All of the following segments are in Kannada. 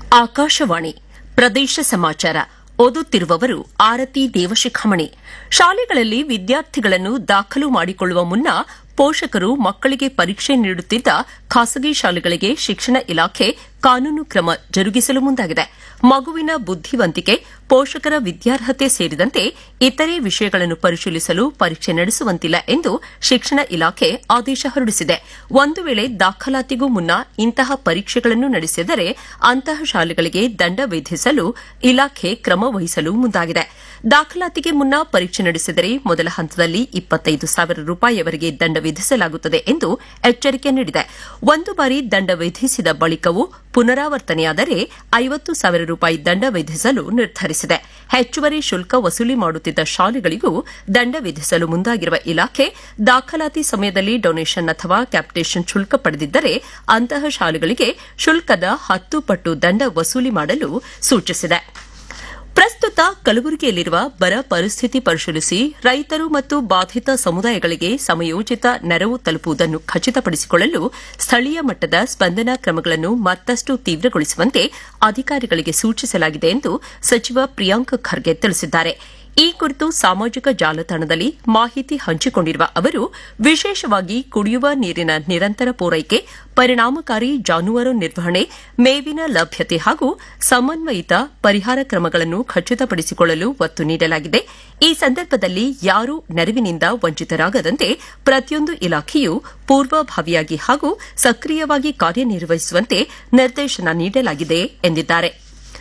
ಆಕಾಶವಾಣಿ ಪ್ರದೇಶ ಸಮಾಚಾರ ಓದುತ್ತಿರುವವರು ಆರತಿ ದೇವಶಿಖಾಮಣಿ ಶಾಲೆಗಳಲ್ಲಿ ವಿದ್ಯಾರ್ಥಿಗಳನ್ನು ದಾಖಲು ಮಾಡಿಕೊಳ್ಳುವ ಮುನ್ನ ಪೋಷಕರು ಮಕ್ಕಳಿಗೆ ಪರೀಕ್ಷೆ ನೀಡುತ್ತಿದ್ದ ಖಾಸಗಿ ಶಾಲೆಗಳಿಗೆ ಶಿಕ್ಷಣ ಇಲಾಖೆ ಕಾನೂನು ಕ್ರಮ ಜರುಗಿಸಲು ಮುಂದಾಗಿದೆ ಮಗುವಿನ ಬುದ್ದಿವಂತಿಕೆ ಪೋಷಕರ ವಿದ್ಯಾರ್ಹತೆ ಸೇರಿದಂತೆ ಇತರೆ ವಿಷಯಗಳನ್ನು ಪರಿಶೀಲಿಸಲು ಪರೀಕ್ಷೆ ನಡೆಸುವಂತಿಲ್ಲ ಎಂದು ಶಿಕ್ಷಣ ಇಲಾಖೆ ಆದೇಶ ಹೊರಡಿಸಿದೆ ಒಂದು ವೇಳೆ ದಾಖಲಾತಿಗೂ ಮುನ್ನ ಇಂತಹ ಪರೀಕ್ಷೆಗಳನ್ನು ನಡೆಸಿದರೆ ಅಂತಹ ಶಾಲೆಗಳಿಗೆ ದಂಡ ವಿಧಿಸಲು ಇಲಾಖೆ ಕ್ರಮ ವಹಿಸಲು ಮುಂದಾಗಿದೆ ದಾಖಲಾತಿಗೆ ಮುನ್ನ ಪರೀಕ್ಷೆ ನಡೆಸಿದರೆ ಮೊದಲ ಹಂತದಲ್ಲಿ ಇಪ್ಪತ್ತೈದು ಸಾವಿರ ರೂಪಾಯಿವರೆಗೆ ದಂಡ ವಿಧಿಸಲಾಗುತ್ತದೆ ಎಂದು ಎಚ್ಚರಿಕೆ ನೀಡಿದೆ ಒಂದು ಬಾರಿ ದಂಡ ವಿಧಿಸಿದ ಬಳಿಕವೂ ಪುನರಾವರ್ತನೆಯಾದರೆ ಐವತ್ತು ಸಾವಿರ ರೂಪಾಯಿ ದಂಡ ವಿಧಿಸಲು ನಿರ್ಧರಿಸಿದೆ ಹೆಚ್ಚುವರಿ ಶುಲ್ಕ ವಸೂಲಿ ಮಾಡುತ್ತಿದ್ದ ಶಾಲೆಗಳಿಗೂ ದಂಡ ವಿಧಿಸಲು ಮುಂದಾಗಿರುವ ಇಲಾಖೆ ದಾಖಲಾತಿ ಸಮಯದಲ್ಲಿ ಡೊನೇಷನ್ ಅಥವಾ ಕ್ಯಾಪಿಟೇಷನ್ ಶುಲ್ಕ ಪಡೆದಿದ್ದರೆ ಅಂತಹ ಶಾಲೆಗಳಿಗೆ ಶುಲ್ಕದ ಹತ್ತು ಪಟ್ಟು ದಂಡ ವಸೂಲಿ ಮಾಡಲು ಸೂಚಿಸಿದೆ ಪ್ರಸ್ತುತ ಕಲಬುರಗಿಯಲ್ಲಿರುವ ಬರ ಪರಿಸ್ಥಿತಿ ಪರಿಶೀಲಿಸಿ ರೈತರು ಮತ್ತು ಬಾಧಿತ ಸಮುದಾಯಗಳಿಗೆ ಸಮಯೋಚಿತ ನೆರವು ತಲುಪುವುದನ್ನು ಖಚಿತಪಡಿಸಿಕೊಳ್ಳಲು ಸ್ಥಳೀಯ ಮಟ್ಟದ ಸ್ಪಂದನಾ ಕ್ರಮಗಳನ್ನು ಮತ್ತಷ್ಟು ತೀವ್ರಗೊಳಿಸುವಂತೆ ಅಧಿಕಾರಿಗಳಿಗೆ ಸೂಚಿಸಲಾಗಿದೆ ಎಂದು ಸಚಿವ ಪ್ರಿಯಾಂಕ್ ಖರ್ಗೆ ತಿಳಿಸಿದ್ದಾರೆ ಈ ಕುರಿತು ಸಾಮಾಜಿಕ ಜಾಲತಾಣದಲ್ಲಿ ಮಾಹಿತಿ ಹಂಚಿಕೊಂಡಿರುವ ಅವರು ವಿಶೇಷವಾಗಿ ಕುಡಿಯುವ ನೀರಿನ ನಿರಂತರ ಪೂರೈಕೆ ಪರಿಣಾಮಕಾರಿ ಜಾನುವಾರು ನಿರ್ವಹಣೆ ಮೇವಿನ ಲಭ್ಯತೆ ಹಾಗೂ ಸಮನ್ವಯಿತ ಪರಿಹಾರ ಕ್ರಮಗಳನ್ನು ಖಚಿತಪಡಿಸಿಕೊಳ್ಳಲು ಒತ್ತು ನೀಡಲಾಗಿದೆ ಈ ಸಂದರ್ಭದಲ್ಲಿ ಯಾರೂ ನೆರವಿನಿಂದ ವಂಚಿತರಾಗದಂತೆ ಪ್ರತಿಯೊಂದು ಇಲಾಖೆಯೂ ಪೂರ್ವಭಾವಿಯಾಗಿ ಹಾಗೂ ಸಕ್ರಿಯವಾಗಿ ಕಾರ್ಯನಿರ್ವಹಿಸುವಂತೆ ನಿರ್ದೇಶನ ನೀಡಲಾಗಿದೆ ಎಂದಿದ್ದಾರೆ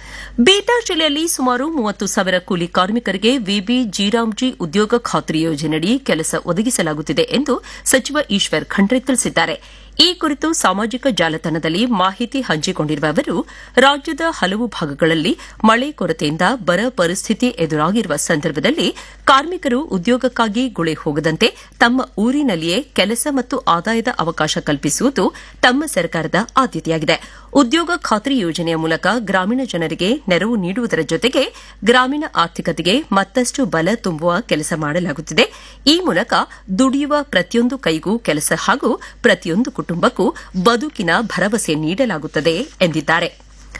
ಬೀದರ್ ಜಿಲ್ಲೆಯಲ್ಲಿ ಸುಮಾರು ಮೂವತ್ತು ಸಾವಿರ ಕೂಲಿ ಕಾರ್ಮಿಕರಿಗೆ ವಿಬಿ ಜಿರಾಮ್ಜಿ ಉದ್ಯೋಗ ಖಾತ್ರಿ ಯೋಜನೆಯಡಿ ಕೆಲಸ ಒದಗಿಸಲಾಗುತ್ತಿದೆ ಎಂದು ಸಚಿವ ಈಶ್ವರ್ ಖಂಡ್ರೆ ತಿಳಿಸಿದ್ದಾರೆ ಈ ಕುರಿತು ಸಾಮಾಜಿಕ ಜಾಲತಾಣದಲ್ಲಿ ಮಾಹಿತಿ ಹಂಚಿಕೊಂಡಿರುವ ಅವರು ರಾಜ್ಯದ ಹಲವು ಭಾಗಗಳಲ್ಲಿ ಮಳೆ ಕೊರತೆಯಿಂದ ಬರ ಪರಿಸ್ಥಿತಿ ಎದುರಾಗಿರುವ ಸಂದರ್ಭದಲ್ಲಿ ಕಾರ್ಮಿಕರು ಉದ್ಯೋಗಕ್ಕಾಗಿ ಗುಳೆ ಹೋಗದಂತೆ ತಮ್ಮ ಊರಿನಲ್ಲಿಯೇ ಕೆಲಸ ಮತ್ತು ಆದಾಯದ ಅವಕಾಶ ಕಲ್ಪಿಸುವುದು ತಮ್ಮ ಸರ್ಕಾರದ ಆದ್ಯತೆಯಾಗಿದೆ ಉದ್ಯೋಗ ಖಾತ್ರಿ ಯೋಜನೆಯ ಮೂಲಕ ಗ್ರಾಮೀಣ ಜನರಿಗೆ ನೆರವು ನೀಡುವುದರ ಜೊತೆಗೆ ಗ್ರಾಮೀಣ ಆರ್ಥಿಕತೆಗೆ ಮತ್ತಷ್ಟು ಬಲ ತುಂಬುವ ಕೆಲಸ ಮಾಡಲಾಗುತ್ತಿದೆ ಈ ಮೂಲಕ ದುಡಿಯುವ ಪ್ರತಿಯೊಂದು ಕೈಗೂ ಕೆಲಸ ಹಾಗೂ ಪ್ರತಿಯೊಂದು ಕುಟುಂಬಕ್ಕೂ ಬದುಕಿನ ಭರವಸೆ ನೀಡಲಾಗುತ್ತದೆ ಎಂದಿದ್ದಾರೆ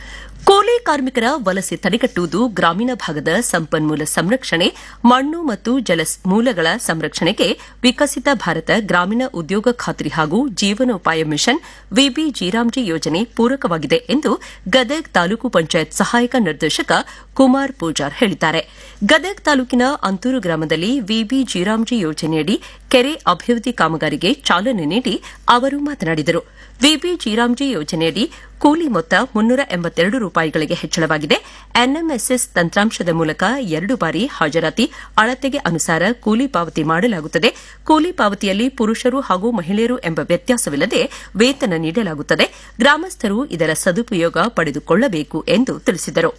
ಕೂಲಿ ಕಾರ್ಮಿಕರ ವಲಸೆ ತಡೆಗಟ್ಟುವುದು ಗ್ರಾಮೀಣ ಭಾಗದ ಸಂಪನ್ಮೂಲ ಸಂರಕ್ಷಣೆ ಮಣ್ಣು ಮತ್ತು ಜಲ ಮೂಲಗಳ ಸಂರಕ್ಷಣೆಗೆ ವಿಕಸಿತ ಭಾರತ ಗ್ರಾಮೀಣ ಉದ್ಯೋಗ ಖಾತ್ರಿ ಹಾಗೂ ಜೀವನೋಪಾಯ ಮಿಷನ್ ವಿಬಿ ಜಿರಾಮ್ಜಿ ಯೋಜನೆ ಪೂರಕವಾಗಿದೆ ಎಂದು ಗದಗ್ ತಾಲೂಕು ಪಂಚಾಯತ್ ಸಹಾಯಕ ನಿರ್ದೇಶಕ ಕುಮಾರ್ ಪೂಜಾರ್ ಹೇಳಿದ್ದಾರೆ ಗದಗ್ ತಾಲೂಕಿನ ಅಂತೂರು ಗ್ರಾಮದಲ್ಲಿ ವಿಬಿ ಜಿರಾಮ್ಜಿ ಯೋಜನೆಯಡಿ ಕೆರೆ ಅಭಿವೃದ್ಧಿ ಕಾಮಗಾರಿಗೆ ಚಾಲನೆ ನೀಡಿ ಅವರು ಮಾತನಾಡಿದರು ವಿಬಿ ಜಿರಾಮ್ಜಿ ಯೋಜನೆಯಡಿ ಕೂಲಿ ಮೊತ್ತ ಮುನ್ನೂರ ಎಂಬತ್ತೆರಡು ರೂಪಾಯಿಗಳಿಗೆ ಹೆಚ್ಚಳವಾಗಿದೆ ಎನ್ಎಂಎಸ್ಎಸ್ ತಂತ್ರಾಂಶದ ಮೂಲಕ ಎರಡು ಬಾರಿ ಹಾಜರಾತಿ ಅಳತೆಗೆ ಅನುಸಾರ ಕೂಲಿ ಪಾವತಿ ಮಾಡಲಾಗುತ್ತದೆ ಕೂಲಿ ಪಾವತಿಯಲ್ಲಿ ಪುರುಷರು ಹಾಗೂ ಮಹಿಳೆಯರು ಎಂಬ ವ್ಯತ್ಯಾಸವಿಲ್ಲದೆ ವೇತನ ನೀಡಲಾಗುತ್ತದೆ ಗ್ರಾಮಸ್ಥರು ಇದರ ಸದುಪಯೋಗ ಪಡೆದುಕೊಳ್ಳಬೇಕು ಎಂದು ತಿಳಿಸಿದರು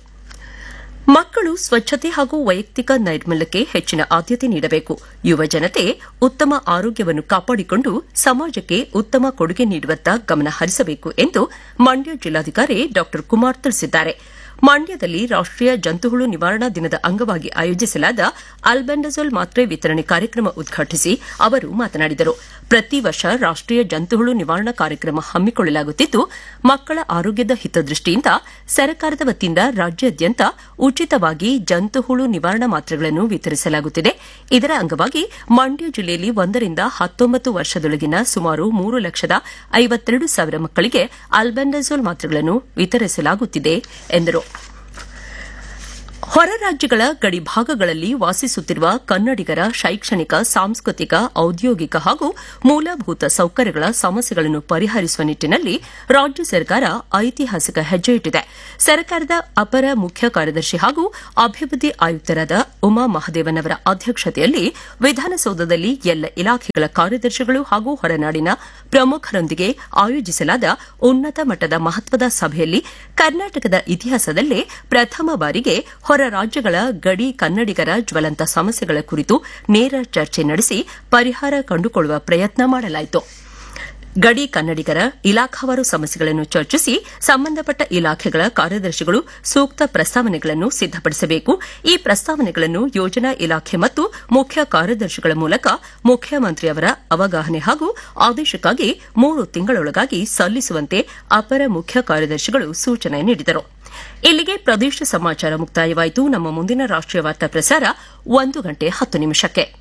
ಮಕ್ಕಳು ಸ್ವಚ್ಛತೆ ಹಾಗೂ ವೈಯಕ್ತಿಕ ನೈರ್ಮಲ್ಯಕ್ಕೆ ಹೆಚ್ಚಿನ ಆದ್ಯತೆ ನೀಡಬೇಕು ಯುವ ಜನತೆ ಉತ್ತಮ ಆರೋಗ್ಯವನ್ನು ಕಾಪಾಡಿಕೊಂಡು ಸಮಾಜಕ್ಕೆ ಉತ್ತಮ ಕೊಡುಗೆ ನೀಡುವತ್ತ ಗಮನ ಹರಿಸಬೇಕು ಎಂದು ಮಂಡ್ಯ ಜಿಲ್ಲಾಧಿಕಾರಿ ಡಾ ಕುಮಾರ್ ತಿಳಿಸಿದ್ದಾರೆ ಮಂಡ್ಯದಲ್ಲಿ ರಾಷ್ಟೀಯ ಜಂತುಹುಳು ನಿವಾರಣಾ ದಿನದ ಅಂಗವಾಗಿ ಆಯೋಜಿಸಲಾದ ಅಲ್ಬೆಂಡಜೋಲ್ ಮಾತ್ರೆ ವಿತರಣೆ ಕಾರ್ಯಕ್ರಮ ಉದ್ಘಾಟಿಸಿ ಅವರು ಮಾತನಾಡಿದರು ಪ್ರತಿ ವರ್ಷ ರಾಷ್ಟೀಯ ಜಂತುಹುಳು ನಿವಾರಣಾ ಕಾರ್ಯಕ್ರಮ ಹಮ್ಮಿಕೊಳ್ಳಲಾಗುತ್ತಿದ್ದು ಮಕ್ಕಳ ಆರೋಗ್ಯದ ಹಿತದೃಷ್ಟಿಯಿಂದ ಸರ್ಕಾರದ ವತಿಯಿಂದ ರಾಜ್ಯಾದ್ಯಂತ ಉಚಿತವಾಗಿ ಜಂತುಹುಳು ನಿವಾರಣಾ ಮಾತ್ರೆಗಳನ್ನು ವಿತರಿಸಲಾಗುತ್ತಿದೆ ಇದರ ಅಂಗವಾಗಿ ಮಂಡ್ಯ ಜಿಲ್ಲೆಯಲ್ಲಿ ಒಂದರಿಂದ ಹತ್ತೊಂಬತ್ತು ವರ್ಷದೊಳಗಿನ ಸುಮಾರು ಮೂರು ಲಕ್ಷದ ಐವತ್ತೆರಡು ಸಾವಿರ ಮಕ್ಕಳಿಗೆ ಅಲ್ಬೆಂಡಜೋಲ್ ಮಾತ್ರೆಗಳನ್ನು ವಿತರಿಸಲಾಗುತ್ತಿದೆ ಎಂದರು ಹೊರ ರಾಜ್ಯಗಳ ಗಡಿ ಭಾಗಗಳಲ್ಲಿ ವಾಸಿಸುತ್ತಿರುವ ಕನ್ನಡಿಗರ ಶೈಕ್ಷಣಿಕ ಸಾಂಸ್ಕೃತಿಕ ಔದ್ಯೋಗಿಕ ಹಾಗೂ ಮೂಲಭೂತ ಸೌಕರ್ಯಗಳ ಸಮಸ್ಯೆಗಳನ್ನು ಪರಿಹರಿಸುವ ನಿಟ್ಟಿನಲ್ಲಿ ರಾಜ್ಯ ಸರ್ಕಾರ ಐತಿಹಾಸಿಕ ಹೆಜ್ಜೆ ಇಟ್ಟಿದೆ ಸರ್ಕಾರದ ಅಪರ ಮುಖ್ಯ ಕಾರ್ಯದರ್ಶಿ ಹಾಗೂ ಅಭಿವೃದ್ಧಿ ಆಯುಕ್ತರಾದ ಉಮಾ ಮಹದೇವನ್ ಅವರ ಅಧ್ಯಕ್ಷತೆಯಲ್ಲಿ ವಿಧಾನಸೌಧದಲ್ಲಿ ಎಲ್ಲ ಇಲಾಖೆಗಳ ಕಾರ್ಯದರ್ಶಿಗಳು ಹಾಗೂ ಹೊರನಾಡಿನ ಪ್ರಮುಖರೊಂದಿಗೆ ಆಯೋಜಿಸಲಾದ ಉನ್ನತ ಮಟ್ಟದ ಮಹತ್ವದ ಸಭೆಯಲ್ಲಿ ಕರ್ನಾಟಕದ ಇತಿಹಾಸದಲ್ಲೇ ಪ್ರಥಮ ಬಾರಿಗೆ ಹೊರ ರಾಜ್ಯಗಳ ಗಡಿ ಕನ್ನಡಿಗರ ಜ್ವಲಂತ ಸಮಸ್ಯೆಗಳ ಕುರಿತು ನೇರ ಚರ್ಚೆ ನಡೆಸಿ ಪರಿಹಾರ ಕಂಡುಕೊಳ್ಳುವ ಪ್ರಯತ್ನ ಮಾಡಲಾಯಿತು ಗಡಿ ಕನ್ನಡಿಗರ ಇಲಾಖಾವಾರು ಸಮಸ್ಯೆಗಳನ್ನು ಚರ್ಚಿಸಿ ಸಂಬಂಧಪಟ್ಟ ಇಲಾಖೆಗಳ ಕಾರ್ಯದರ್ಶಿಗಳು ಸೂಕ್ತ ಪ್ರಸ್ತಾವನೆಗಳನ್ನು ಸಿದ್ದಪಡಿಸಬೇಕು ಈ ಪ್ರಸ್ತಾವನೆಗಳನ್ನು ಯೋಜನಾ ಇಲಾಖೆ ಮತ್ತು ಮುಖ್ಯ ಕಾರ್ಯದರ್ಶಿಗಳ ಮೂಲಕ ಮುಖ್ಯಮಂತ್ರಿಯವರ ಅವಗಾಹನೆ ಹಾಗೂ ಆದೇಶಕ್ಕಾಗಿ ಮೂರು ತಿಂಗಳೊಳಗಾಗಿ ಸಲ್ಲಿಸುವಂತೆ ಅಪರ ಮುಖ್ಯ ಕಾರ್ಯದರ್ಶಿಗಳು ಸೂಚನೆ ನೀಡಿದರು ಇಲ್ಲಿಗೆ ಪ್ರದೇಶ ಸಮಾಚಾರ ಮುಕ್ತಾಯವಾಯಿತು ನಮ್ಮ ಮುಂದಿನ ರಾಷ್ಟೀಯ ವಾರ್ತಾ ಪ್ರಸಾರ ಒಂದು ಗಂಟೆ ಹತ್ತು ನಿಮಿಷಕ್ಕೆ